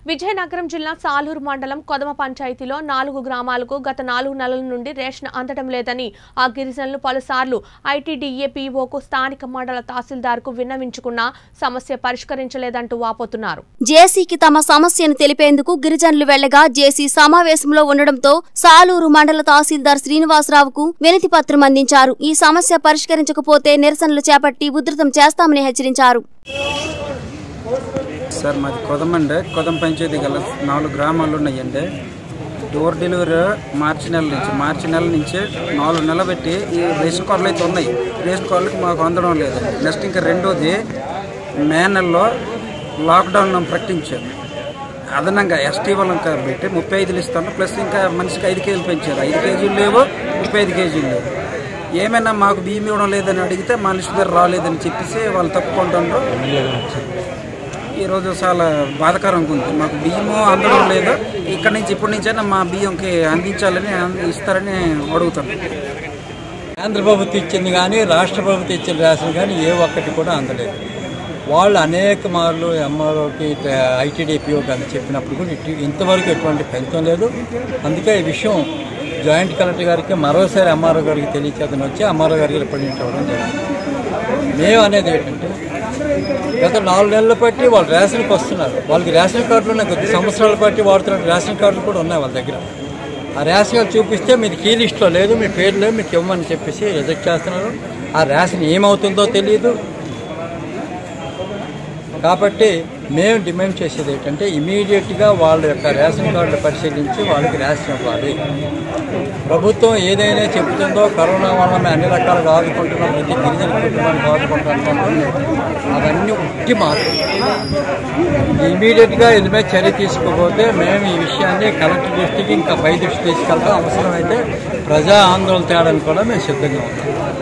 విజయనగరం జిల్లా సాలూరు మండలం కొదమ పంచాయతీలో నాలుగు గ్రామాలకు గత నాలుగు నెలల నుండి రేషన్ అందడం లేదని ఆ గిరిజనులు పలుసార్లు ఐటీడీఏ పీఓకు స్థానిక మండల తహసీల్దార్కు విన్నవించుకున్నా సమస్య పరిష్కరించలేదంటూ వాపోతున్నారు జేసీకి తమ సమస్యను తెలిపేందుకు గిరిజనులు వెళ్లగా జేసీ సమావేశంలో ఉండడంతో సాలూరు మండల తహసీల్దార్ శ్రీనివాసరావుకు వినతి పత్రం అందించారు ఈ సమస్య పరిష్కరించకపోతే నిరసనలు చేపట్టి ఉధృతం చేస్తామని హెచ్చరించారు సార్ మాది కొదమండి కొదం పంచాయతీ గల నాలుగు గ్రామాలు ఉన్నాయండి డోర్ డెలివరీ మార్చి నెల నుంచి మార్చి నెల నుంచి నాలుగు నెలలు పెట్టి ఈ రేషన్ కార్డులు అయితే ఉన్నాయి రేషన్ కార్డులకి మాకు అందడం లేదు నెక్స్ట్ ఇంకా రెండోది మే నెలలో లాక్డౌన్ ప్రకటించారు అదనంగా ఎస్టీ వాళ్ళం కాబట్టి ముప్పై ఐదులు ఇస్తాను ప్లస్ ఇంకా మనిషికి ఐదు కేజీలు పెంచారు ఐదు కేజీలు లేవు ముప్పై ఐదు కేజీలు లేవు ఏమైనా మాకు బియ్యం ఇవ్వడం లేదని అడిగితే మనిషి దగ్గర రాలేదని చెప్పేసి వాళ్ళు తప్పుకుంటారు ఈరోజు చాలా బాధకరంగా ఉంది మాకు బియ్యము అందడం లేదు ఇక్కడి నుంచి ఇప్పటి నుంచైనా మా బియ్యంకి అందించాలని అంద- ఇస్తారని అడుగుతాను కేంద్ర ప్రభుత్వం ఇచ్చింది కానీ రాష్ట్ర ప్రభుత్వం ఇచ్చిన రేషన్ కానీ ఏ ఒక్కటి కూడా అందలేదు వాళ్ళు అనేక మార్లు ఎంఆర్ఓకి ఐటీడీపీఓ కానీ చెప్పినప్పుడు కూడా ఇటు ఇంతవరకు ఎటువంటి ఫలితం లేదు అందుకే ఈ విషయం జాయింట్ కలెక్టర్ గారికి మరోసారి ఎంఆర్ఓ గారికి తెలియచేతను వచ్చి ఎంఆర్ఓ గారికి రిప్రజెంట్ అవ్వడం జరిగింది మేము అనేది ఏంటంటే గత నాలుగు నెలలు బట్టి వాళ్ళు రేషన్కి వస్తున్నారు వాళ్ళకి రేషన్ కార్డులు ఉన్నాయి కొద్ది సంవత్సరాల బట్టి వాడుతున్న రేషన్ కార్డులు కూడా ఉన్నాయి వాళ్ళ దగ్గర ఆ రేషన్ కార్డు చూపిస్తే మీది కీ లిస్ట్లో లేదు మీ పేరు లేదు మీకు ఇవ్వమని చెప్పేసి రిజెక్ట్ చేస్తున్నారు ఆ రేషన్ ఏమవుతుందో తెలియదు కాబట్టి మేము డిమాండ్ చేసేది ఏంటంటే ఇమీడియట్గా వాళ్ళ యొక్క రేషన్ కార్డులు పరిశీలించి వాళ్ళకి రేషన్ ఇవ్వాలి ప్రభుత్వం ఏదైనా చెబుతుందో కరోనా వల్ల మేము అన్ని రకాలుగా ఆదుకుంటున్నాం ప్రతి గిరిజన కుటుంబానికి ఆదుకుంటున్నాం అవన్నీ ఉట్టి మాత్రం ఇమీడియట్గా ఇది మీద చర్య తీసుకోకపోతే మేము ఈ విషయాన్ని కలెక్టర్ దృష్టికి ఇంకా పై దృష్టి తీసుకెళ్తాం అవసరమైతే ప్రజా ఆందోళన తేడానికి కూడా మేము సిద్ధంగా ఉన్నాం